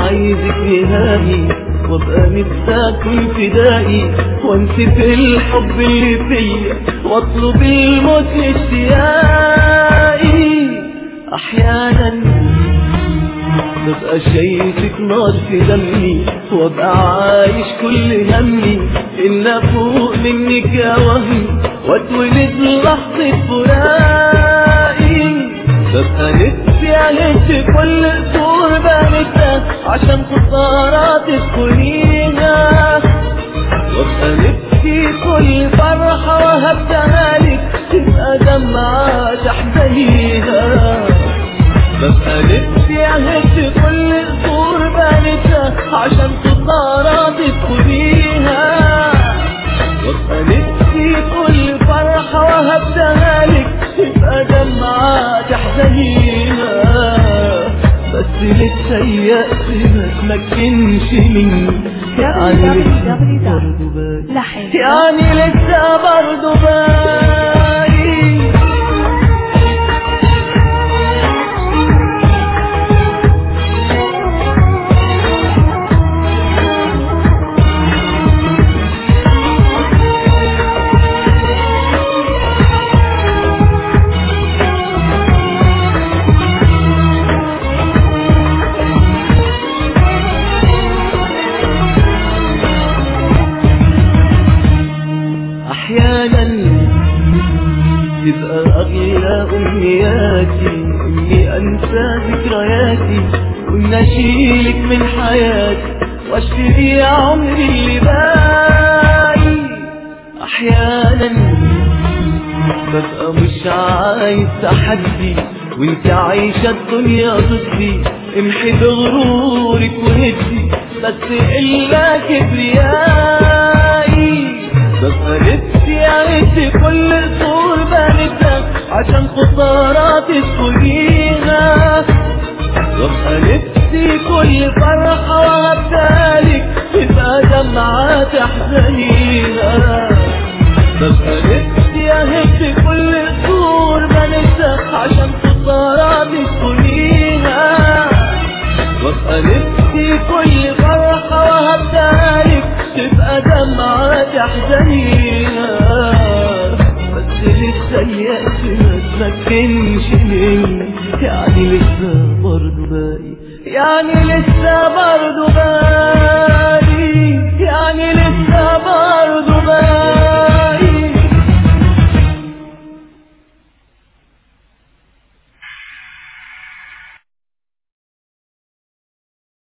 عايزك نهائي وابقى نفسي اكون فدائي وانسف الحب اللي فيا واطلب الموت اشتياقي احيانا ببقى شايفك نار في دمي وابقى عايش كل همي ان افوق منك يا وهمي واتولد لحظة فراقي ببقى نفسي اهد كل الدور بنتها عشان خسارة تدخليها وابقى نفسي كل فرحة وهبتها لك تبقى دمعة تحزنيها ببقى نفسي اهد كل الدور بنتها عشان خسارة تدخليها وابقى نفسي كل فرحة وهبتها لك تبقى دمعة تحزنيها بس لسه يأس ما تمكنش مني يعني لسه برضه باقي لحن يعني لسه برضه باقي احيانا تبقى اغلى امنياتي اني انسى ذكرياتي وان اشيلك من حياتي واشتري عمري اللي باقي احيانا ببقى مش عايز تحدي وانت عايشة الدنيا ضدي امحي بغرورك وهدي بس الا كبريائي ببقى نفسي اعد كل الصور بنتها عشان خسارة تدخليها وابقى نفسي كل فرحة وهبتها لك تبقى دمعة تحزنيها ببقى نفسي اهد كل الصور بنتها عشان خسارة تدخليها وابقى نفسي كل فرحة وهبتها لك تبقى دمعة تحزنيها بس لسه اليأس ما تمكنش مني يعني لسه برضه باقي يعني لسه برضه باقي يعني لسه